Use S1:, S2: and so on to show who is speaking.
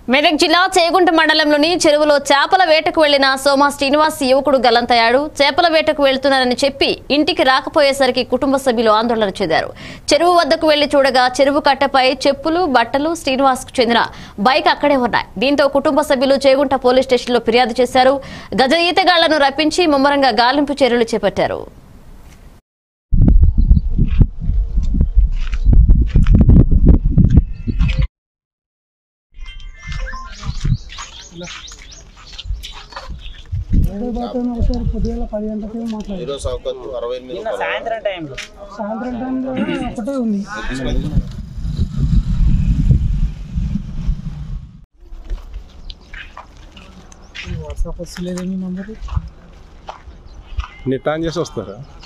S1: మెదక్ జిల్లా చేగుంట మండలంలోని చెరువులో చేపల వేటకు వెళ్లిన సోమా శ్రీనివాస్ యువకుడు గల్లంతయ్యాడు చేపల వేటకు వెళ్తున్నానని చెప్పి ఇంటికి రాకపోయేసరికి కుటుంబ సభ్యులు ఆందోళన చెందారు చెరువు వద్దకు వెళ్లి చూడగా చెరువు కట్టపై చెప్పులు బట్టలు శ్రీనివాస్ కు చెందిన బైక్ అక్కడే ఉన్నాయి దీంతో కుటుంబ సభ్యులు చేగుంట పోలీస్ స్టేషన్లో ఫిర్యాదు చేశారు గజ ఈతగాళ్లను రప్పించి ముమ్మరంగా గాలింపు చర్యలు చేపట్టారు
S2: ఒకసారి పొద్దుగల పది గంటలకి మాట్లాడారు
S3: ఈరోజు సౌకత్ అరవై ఎనిమిది
S4: నిన్న సాయంత్రం టైంలో
S2: సాయంత్రం టైంలో ఒకటే ఉంది వాట్సాప్ వస్తలేదేమి నంబర్
S5: నెట్ ఆన్ చేసి వస్తారా